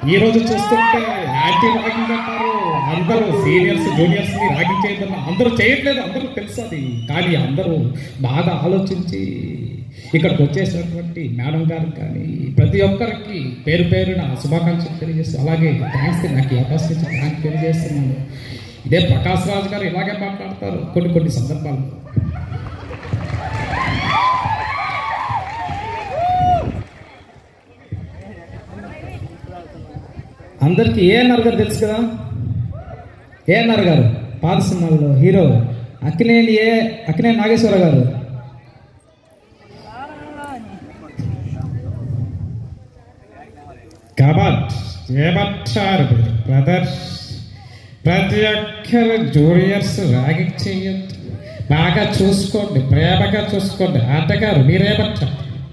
ఈ రోజు చూస్తుంటే యాంటీ ర్యాగింగ్ అంటారు అందరూ సీనియర్స్ జూనియర్స్ ని ర్యాగింగ్ చేయదన్న అందరూ చేయట్లేదు అందరూ తెలుసు అది కానీ అందరూ బాగా ఆలోచించి ఇక్కడికి వచ్చేసినటువంటి మేడం గారికి కానీ ప్రతి ఒక్కరికి పేరు పేరున శుభాకాంక్షలు తెలియజేస్తూ అలాగే థ్యాంక్స్ నాకు ఈ అవకాశం ఇచ్చి థ్యాంక్స్ తెలియజేస్తున్నాను ఇదే ప్రకాష్ రాజ్ గారు ఇలాగే మాట్లాడతారు కొన్ని కొన్ని సందర్భాల్లో అందరికీ ఏఎన్ఆర్ గారు తెలుసు కదా ఏఎన్ఆర్ గారు పాత సినిమాల్లో హీరో అక్కినేని ఏ అక్కినేని నాగేశ్వర గారు కబట్ ఏమంటారు మీరు బ్రదర్స్ ప్రతి ఒక్కరు జూనియర్స్ ర్యాగింగ్ చేయొద్దు బాగా చూసుకోండి ప్రేమగా చూసుకోండి ఆటగారు మీరేమంటారు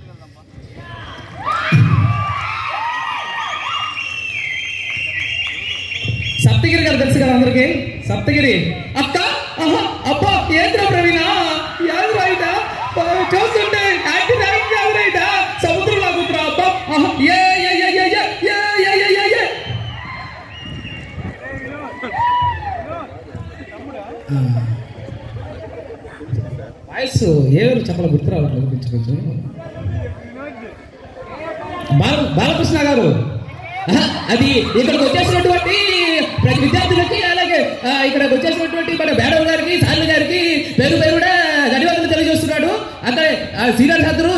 సప్తగిరి గారు తెలుసు కదా అందరికి సప్తగిరి అక్క ఆహా, అబ్బా ఏంద్రా ప్రవీణ యాదు రైట చూస్తుంటే యాంటీ ర్యాగింగ్ యాదు రైట సముద్రం లాగుతురా అబ్బా ఆహా, ఏ ఏ ఏ ఏ ఏ ఏ ఏ ఏ ఏ ఏ వాయిస్ ఏదో చెప్పాలి గుర్తు రావట్లేదు కొంచెం కొంచెం బాల బాలకృష్ణ గారు ఆహా, అది ఇక్కడికి వచ్చేసినటువంటి ప్రతి విద్యార్థులకి అలాగే ఆ, ఇక్కడికి వచ్చేసినటువంటి మన మేడం గారికి సార్లు గారికి పేరు పేరు కూడా ధన్యవాదాలు తెలియజేస్తున్నాడు అక్కడ సీనియర్ సభ్యులు